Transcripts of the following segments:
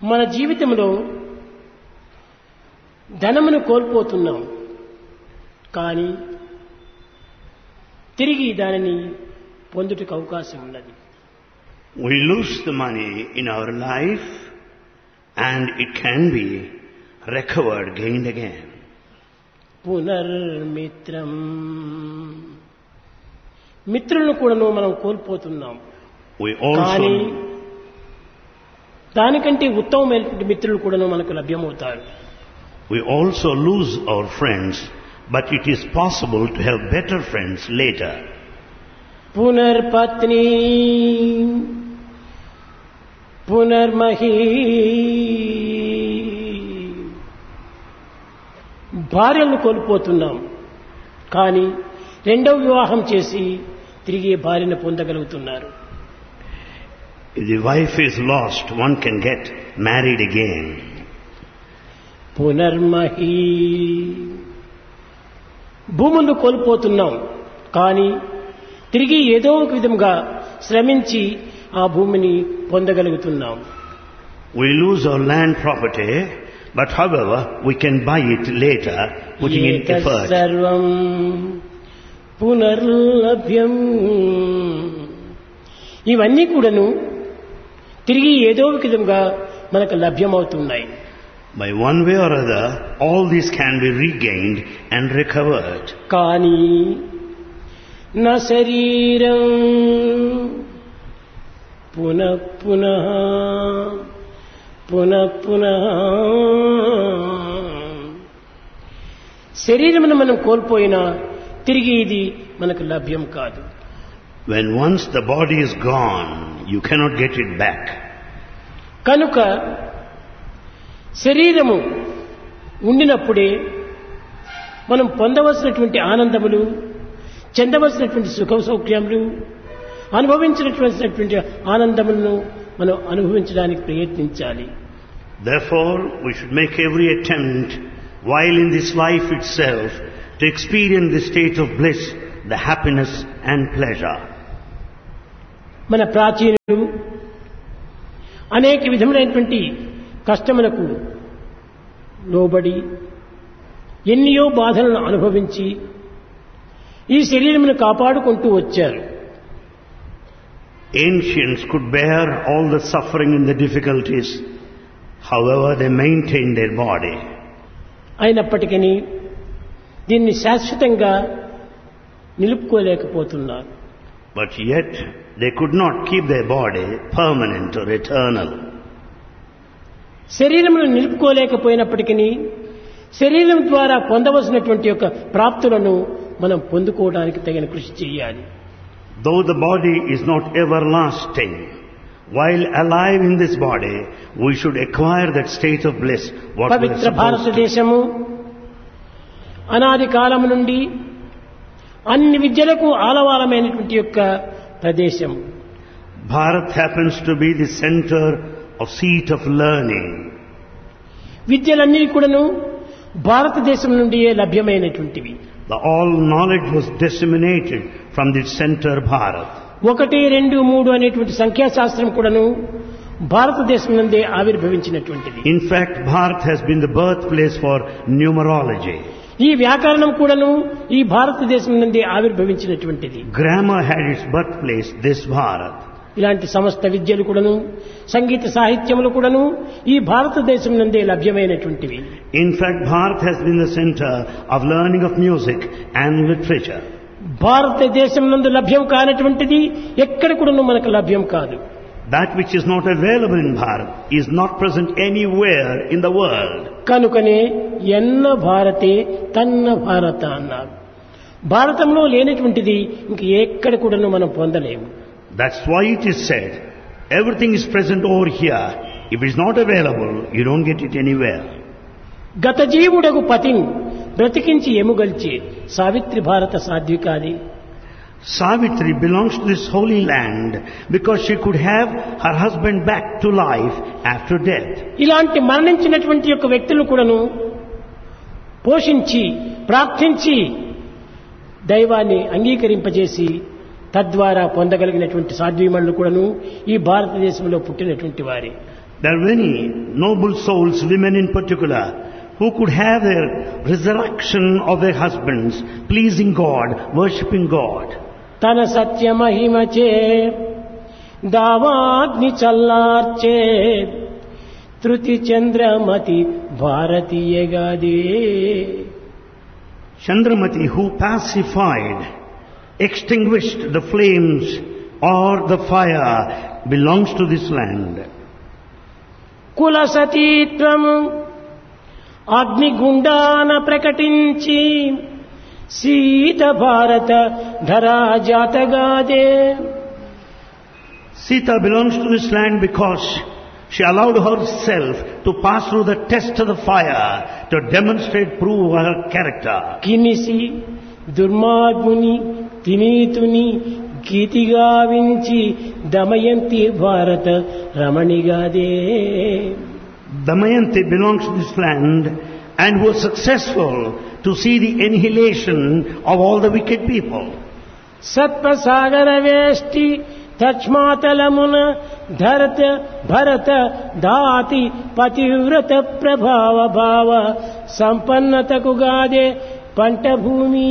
మన జీవితంలో ధనమును కోల్పోతున్నాం కానీ తిరిగి దానిని పొందుటకు అవకాశం ఉన్నది We lose the money in our life and it can be recovered, gained again. పునర్మిత్రం మిత్రులను కూడాను మనం కోల్పోతున్నాం We కానీ also, దానికంటే ఉత్తమమైనటువంటి మిత్రులు కూడాను మనకు లభ్యమవుతారు we also lose our friends, but it is possible to have better friends later. పునర్పత్ని పునర్మహీ భార్యలను కోల్పోతున్నాం కానీ రెండవ వివాహం చేసి తిరిగి భార్యను పొందగలుగుతున్నారు If the wife is lost, one can get married again. పునర్మహీ భూములను కోల్పోతున్నాం కానీ తిరిగి ఏదో ఒక విధంగా శ్రమించి ఆ భూమిని పొందగలుగుతున్నాం We lose our land property, but however, we can buy it later, putting in ఏతత్ effort. సర్వం పునర్లభ్యం ఇవన్నీ కూడాను తిరిగి ఏదో ఒక విధంగా మనకు లభ్యమవుతున్నాయి By one way or other, all these can be regained and recovered. కానీ నా శరీరం పునః పునః పునః పునః శరీరమును మనం కోల్పోయినా తిరిగి ఇది మనకు లభ్యం కాదు When once the body is gone, you cannot get it back. కనుక శరీరము ఉండినప్పుడే మనం పొందవలసినటువంటి ఆనందములు చెందవలసినటువంటి సుఖ సౌఖ్యములు అనుభవించినటువంటి ఆనందములను మనం అనుభవించడానికి ప్రయత్నించాలి Therefore, we should make every attempt, while in this life itself, to experience the state of bliss, the happiness and pleasure. మన ప్రాచీనులు అనేక విధములైనటువంటి కష్టములకు లోబడి ఎన్నో బాధలను అనుభవించి ఈ శరీరమును కాపాడుకుంటూ వచ్చారు Ancients could bear all the suffering and the difficulties, however they maintained their body. అయినప్పటికీ దీన్ని శాశ్వతంగా నిలుపుకోలేకపోతున్నారు But yet, they could not keep their body permanent or eternal. శరీరమును నిలుపుకోలేకపోయినప్పటికీ శరీరం ద్వారా పొందవలసినటువంటి యొక్క ప్రాప్తులను మనం పొందుకోవడానికి తగిన కృషి చేయాలి Though the body is not everlasting, while alive in this body, we should acquire that state of bliss, what we are Pavitra supposed to. భారతదేశము అనాది కాలము నుండి అన్ని విద్యలకు ఆలవాలమైనటువంటి యొక్క ప్రదేశం Bharat happens to be the center of seat of learning. విద్యలన్నీ కూడాను భారతదేశం నుండియే లభ్యమైనటువంటివి The all knowledge was disseminated from the center Bharat. ఒకటి రెండు మూడు అనేటువంటి సంఖ్యాశాస్త్రం కూడాను భారతదేశం నుండే ఆవిర్భవించినటువంటిది In fact, Bharat has been the birthplace for numerology. ఈ వ్యాకరణం కూడాను ఈ భారతదేశం నుండి ఆవిర్భవించినటువంటిది Grammar had its birthplace, this Bharat. ఇలాంటి సమస్త విద్యలు కూడాను సంగీత సాహిత్యములు కూడాను ఈ భారతదేశం నుండే లభ్యమైనటువంటివి In fact, Bharat has been the center of learning of music and literature. భారతదేశం నందు లభ్యం కానటువంటిది ఎక్కడ కూడాను మనకు లభ్యం కాదు That which is not available in Bharat is not present anywhere in the world. కనుకనే ఎన్న భారతే తన్న భారత అన్నారు భారతంలో లేనటువంటిది ఇంక ఎక్కడ కూడాను మనం పొందలేము That's why it is said, everything is present over here. If it's not available, you don't get it anywhere. గత జీవుడకు పతిని బ్రతికించి ఎముగల్చి సావిత్రి భారత సాధ్వికాది Savitri belongs to this holy land because she could have her husband back to life after death. ఇలాంటి మరణించినటువంటి యొక్క వ్యక్తులను కూడాను పోషించి ప్రార్థించి దైవాన్ని అంగీకరింపజేసి తద్వారా పొందగలిగినటువంటి సాధ్వీమణులు కూడాను ఈ భారతదేశంలో పుట్టినటువంటి వారే There are many noble souls, women in particular, who could have their resurrection of their husbands, pleasing God, worshipping God. తన సత్య మహిమచే దావాగ్ని చల్లార్చే తృతి Chandramati భారతీయగాదే Chandramati, who pacified, extinguished the flames or the fire, belongs to this land. కుల సతీత్వము అగ్నిగుండాన ప్రకటించి సీత భారత ధరా జాతగాదే Sita belongs to this land because she allowed herself to pass through the test of the fire to demonstrate, prove her character. కినిసి దుర్మార్గుని తినీతుని గీతిగా వించి Damayanti భారత రమణిగాదే Damayanti belongs to this land and was successful to see the annihilation of all the wicked people. సత్వసాగర వేష్టి తచ్మాతలమున ధరత భరత దాతి పతివ్రత ప్రభావ భావ సంపన్నతకు గాదే పంట భూమి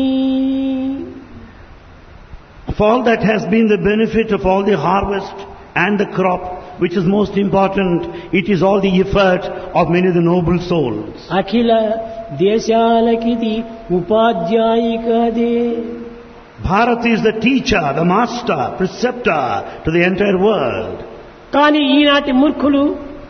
Of all that has been the benefit of all the harvest and the crop, which is most important, it is all the effort of many of the noble souls. Akhila దేశాలకిది ఉపాధ్యాయికదే Bharat is the teacher, the master, preceptor to the entire world. కానీ ఈనాటి మూర్ఖులు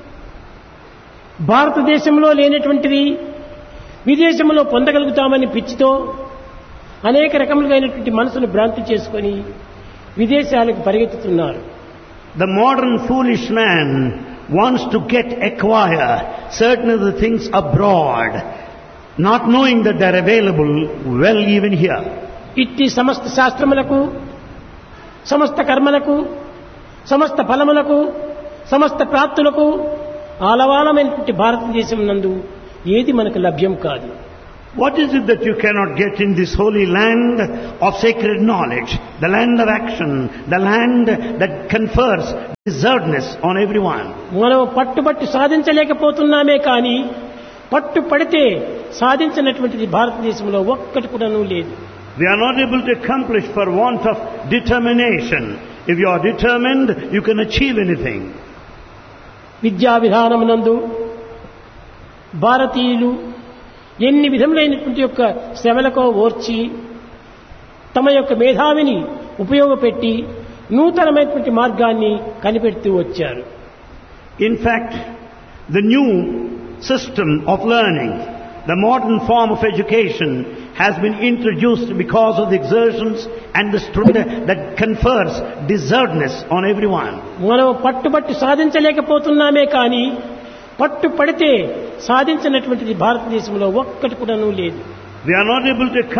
భారతదేశంలో లేనటువంటిది విదేశంలో పొందగలుగుతామని పిచ్చితో అనేక రకములైనటువంటి మనసును భ్రాంతి చేసుకొని విదేశాలకు పరిగెత్తుతున్నారు The modern foolish man wants to get, acquire certain of the things abroad, not knowing that they are available well even here. ఇట్టి సమస్త శాస్త్రములకు సమస్త కర్మలకు సమస్త ఫలములకు సమస్త ప్రాప్తులకు ఆలవాలమైనటువంటి భారతదేశం నందు ఏది మనకు లభ్యం కాదు What is it that you cannot get in this holy land of sacred knowledge, the land of action, the land that confers deservedness on everyone? మనం పట్టుబట్టి సాధించలేకపోతున్నామే కానీ పట్టు పడితే సాధించినటువంటిది భారతదేశంలో ఒక్కటి కూడాను లేదు We are not able to accomplish for want of determination. If you are determined, you can achieve anything. విద్యా విధానమునందు భారతీయులు ఎన్ని విధములైనటువంటి యొక్క శ్రమలకో ఓర్చి తమ యొక్క మేధావిని ఉపయోగపెట్టి నూతనమైనటువంటి మార్గాన్ని కనిపెడుతూ వచ్చారు In fact, the new system of learning, the modern form of education has been introduced because of the exertions and the strength that confers deservedness on everyone. మనం పట్టుబట్టి సాధించలేకపోతున్నామే కానీ పట్టు పడితే సాధించినటువంటిది భారతదేశంలో ఒక్కటి కూడాను లేదు We are not able to